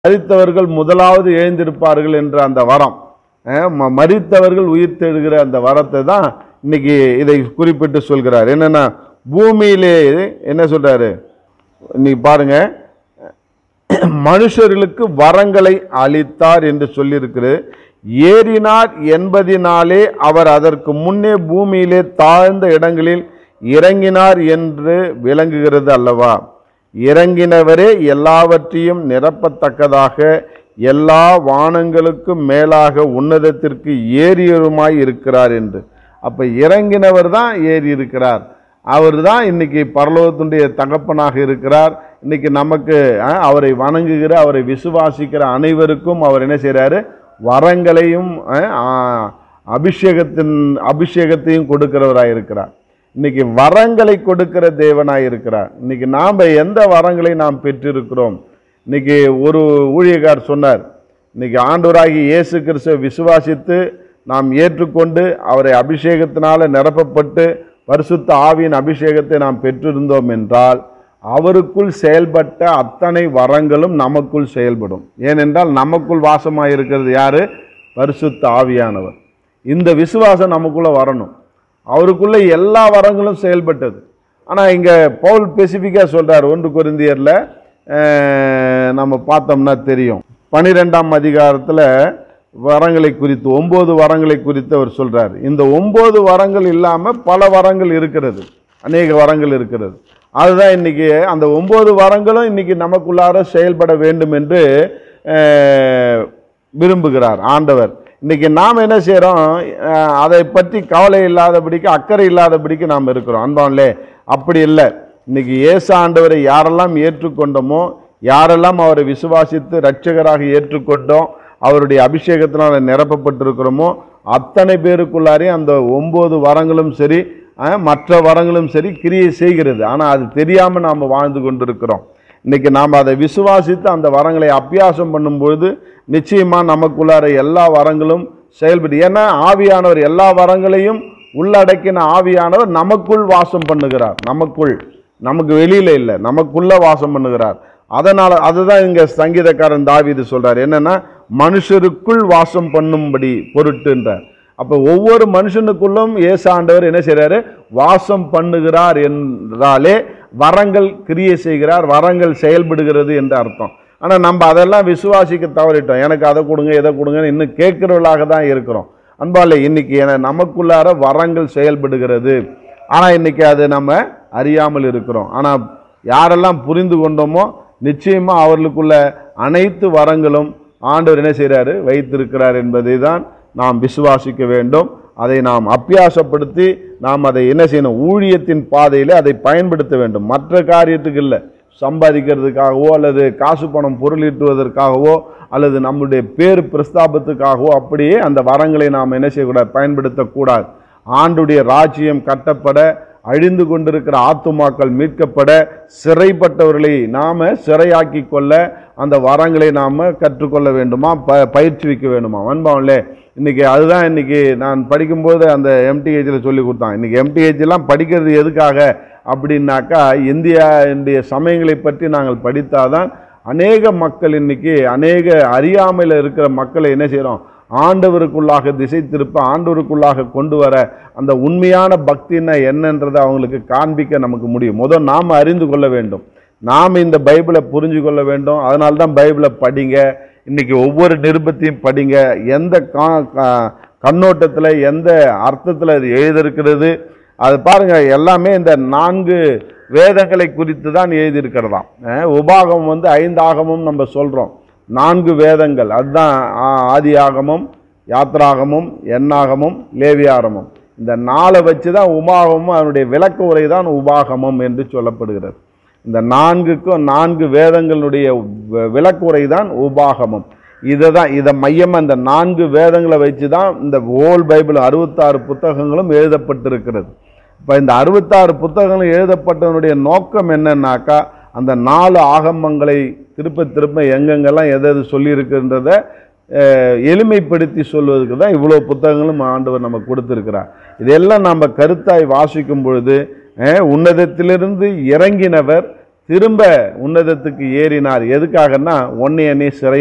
மரித்தவர்கள் முதலாவது எழுந்திருப்பார்கள் என்ற அந்த வரம் அஹ், ம- மரித்தவர்கள் உயிர் தெழுகிற அந்த வரத்தை தான் இன்னைக்கு இதை குறிப்பிட்டு சொல்கிறார் என்னன்னா பூமியிலே என்ன சொல்றாரு நீ பாருங்க மனுஷர்களுக்கு வரங்களை அளித்தார் என்று சொல்லியிருக்கிறது ஏறினார் என்பதினாலே அவர் அதற்கு முன்னே பூமியிலே தாழ்ந்த இடங்களில் இறங்கினார் என்று விளங்குகிறது அல்லவா இறங்கினவரே எல்லாவற்றையும் நிரப்பத்தக்கதாக எல்லா வானங்களுக்கும் மேலாக உன்னதத்திற்கு ஏறியருமாய் இருக்கிறார் என்று அப்ப இறங்கினவர் தான் ஏறி இருக்கிறார் அவர் தான் இன்னைக்கு பரலோகத்தினுடைய தகப்பனாக இருக்கிறார் இன்னைக்கு நமக்கு அஹ், அவரை வணங்குகிற அவரை விசுவாசிக்கிற அனைவருக்கும் அவர் என்ன செய்றாரு வரங்களையும் அஹ், ஆ, அபிஷேகத்தின் அபிஷேகத்தையும் கொடுக்கிறவராய் இருக்கிறார் இன்னைக்கு வரங்களை கொடுக்கிற தேவனாய் இருக்கிறார் இன்னைக்கு நாம் எந்த வரங்களை நாம் பெற்றிருக்கிறோம் இன்னைக்கு ஒரு ஊழியக்கார் சொன்னார் இன்னைக்கு ஆண்டவராகி இயேசு கிறிஸ்துவை விசுவாசித்து நாம் ஏற்றுக்கொண்டு அவரை அபிஷேகத்தினால நிரப்பப்பட்டு பரிசுத்த ஆவியின் அபிஷேகத்தை நாம் பெற்றிருந்தோம் என்றால் அவருக்குள் செயல்பட்ட அத்தனை வரங்களும் நமக்குள் செயல்படும் ஏனென்றால் நமக்குள் வாசமாக இருக்கிறது யாரு பரிசுத்த ஆவியானவர் இந்த விசுவாசம் நமக்குள்ள வரணும் அவருக்குள்ள எல்லா வரங்களும் செயல்பட்டது ஆனால் இங்கே பவுல் ஸ்பெசிஃபிக்காக சொல்றார் ஒன்று கொரிந்தியரில் நம்ம பார்த்தோம்னா தெரியும் பனிரெண்டாம் அதிகாரத்தில் வரங்களை குறித்து ஒன்பது வரங்களை குறித்து அவர் சொல்றார் இந்த ஒன்பது வரங்கள் இல்லாமல் பல வரங்கள் இருக்கிறது அநேக வரங்கள் இருக்கிறது அதுதான் இன்னைக்கு அந்த ஒன்பது வரங்களும் இன்னைக்கு நமக்குள்ளார செயல்பட வேண்டும் என்று அஹ், விரும்புகிறார் ஆண்டவர் இன்னைக்கு நாம் என்ன செய்கிறோம் அதை பற்றி கவலை இல்லாதபடிக்கு அக்கறை இல்லாதபடிக்கு நாம் இருக்கிறோம் அன்பான்லே அப்படி இல்லை இன்னைக்கு இயேசு ஆண்டவரை யாரெல்லாம் ஏற்றுக்கொண்டோமோ யாரெல்லாம் அவரை விசுவாசித்து இரட்சகராக ஏற்றுக்கொண்டோம் அவருடைய அபிஷேகத்தினால் நிரப்பப்பட்டிருக்கிறோமோ அத்தனை பேருக்குள்ளாரையும் அந்த ஒன்பது வரங்களும் சரி அஹ், மற்ற வரங்களும் சரி கிரியை செய்கிறது ஆனால் அது தெரியாமல் நாம் வாழ்ந்து கொண்டிருக்கிறோம் இன்னைக்கு நாம் அதை விசுவாசித்து அந்த வரங்களை அபியாசம் பண்ணும்பொழுது நிச்சயமாக நமக்குள்ளார எல்லா வரங்களும் செயல்படு ஏன்னா ஆவியானவர் எல்லா வரங்களையும் உள்ளடக்கின ஆவியானவர் நமக்குள் வாசம் பண்ணுகிறார் நமக்குள் நமக்கு வெளியில இல்லை நமக்குள்ள வாசம் பண்ணுகிறார் அதனால அதுதான் இங்க சங்கீதக்காரன் தாவீது சொல்றார் என்னன்னா மனுஷருக்குள் வாசம் பண்ணும்படி பொருட்டுன்றார் அப்ப ஒவ்வொரு மனுஷனுக்குள்ளும் இயேசு ஆண்டவர் என்ன செய்றாரு வாசம் பண்ணுகிறார் என்றாலே வரங்கள் கிரியை செய்கிறார் வரங்கள் செயல்படுகிறது என்று அர்த்தம் ஆனா நம்ம அதெல்லாம் விசுவாசிக்க தவறிட்டோம் எனக்கு அதை கொடுங்க இதை கொடுங்கன்னு இன்னும் கேட்கிறவர்களாக தான் இருக்கிறோம் அன்பாலே இன்னைக்கு என நமக்குள்ளார வரங்கள் செயல்படுகிறது ஆனா இன்னைக்கு அது நம்ம அறியாமல் இருக்கிறோம் ஆனா யாரெல்லாம் புரிந்து கொண்டோமோ நிச்சயமா அவர்களுக்குள்ள அனைத்து வரங்களும் ஆண்டவர் என்ன செய்றாரு வைத்திருக்கிறார் என்பதை தான் நாம் விசுவாசிக்க வேண்டும் அதை நாம் அப்பியாசப்படுத்தி நாம் அதை என்ன செய்யணும் ஊழியத்தின் பாதையில் அதை பயன்படுத்த வேண்டும் மற்ற காரியத்துக்கு இல்லை சம்பாதிக்கிறதுக்காகவோ அல்லது காசு பணம் பொருளீட்டுவதற்காகவோ அல்லது நம்முடைய பேர் பிரஸ்தாபத்துக்காகவோ அப்படியே அந்த வரங்களை நாம் என்ன செய்யக்கூடாது பயன்படுத்தக்கூடாது ஆண்டுடைய ராஜ்யம் கட்டப்பட அழிந்து கொண்டிருக்கிற ஆத்துமாக்கள் மீட்கப்பட சிறைப்பட்டவர்களை நாம சிறையாக்கி கொள்ள அந்த வரங்களை நாம கற்றுக்கொள்ள வேண்டுமா ப பயிற்சிவிக்க வேண்டுமா வன்பாவன்லே இன்னைக்கு அதுதான் இன்னைக்கு நான் படிக்கும்போது அந்த எம்டிஹெச்சில் சொல்லி கொடுத்தான் இன்னைக்கு MTH எல்லாம் படிக்கிறது எதுக்காக அப்படின்னாக்கா இந்தியாவுடைய சமயங்களை பற்றி நாங்கள் படித்தாதான் அநேக மக்கள் இன்னைக்கு அநேக அறியாமையில் இருக்கிற மக்களை என்ன செய்கிறோம் ஆண்டவருக்குள்ளாக திசை திருப்ப ஆண்டவருக்குள்ளாக கொண்டு வர அந்த உண்மையான பக்தின்னா என்னன்றதை அவங்களுக்கு காண்பிக்க நமக்கு முடியும் முதல் நாம் அறிந்து கொள்ள வேண்டும் நாம் இந்த பைபிளை புரிஞ்சு கொள்ள வேண்டும் அதனால தான் பைபிளை படிங்க இன்னைக்கு ஒவ்வொரு நிருபத்தையும் படிங்க எந்த கா கா- கண்ணோட்டத்தில் எந்த அர்த்தத்தில் அது எழுதியிருக்கிறது அது பாருங்க எல்லாமே இந்த நான்கு வேதங்களை குறித்து தான் எழுதியிருக்கிறதாம் அஹ் உபாகம் வந்து ஐந்து ஆகமும் நம்ம சொல்கிறோம் நான்கு வேதங்கள் அதுதான் ஆ- ஆதி ஆகமும் யாத்ராகமும் எண்ணாகமும் லேவியாகமும் இந்த நாளை வச்சு தான் உபாகமும் அதனுடைய விளக்க உரை தான் உபாகமம் என்று சொல்லப்படுகிறது இந்த நான்குக்கும் நான்கு வேதங்களுடைய வி- விளக்குரை தான் உபாகமம் இதை தான் இதை மையமாக இந்த நான்கு வேதங்களை வச்சு தான் இந்த ஓல் பைபிள் அறுபத்தாறு புத்தகங்களும் எழுதப்பட்டிருக்கிறது இப்போ இந்த அறுபத்தாறு புத்தகங்களும் எழுதப்பட்டதனுடைய நோக்கம் என்னன்னாக்கா அந்த நாலு ஆகமங்களை திருப்ப திருப்ப எங்கெங்கெல்லாம் எது எது சொல்லியிருக்குன்றத அஹ், எளிமைப்படுத்தி சொல்வதற்கு தான் இவ்வளோ புத்தகங்களும் ஆண்டவர் நமக்கு கொடுத்துருக்கிறார் இதெல்லாம் நம்ம கருத்தாய் வாசிக்கும் பொழுது அஹ், உன்னதத்திலிருந்து இறங்கினவர் திரும்ப உன்னதத்துக்கு ஏறினார் எதுக்காகன்னா ஒன்னே என்னை சிறை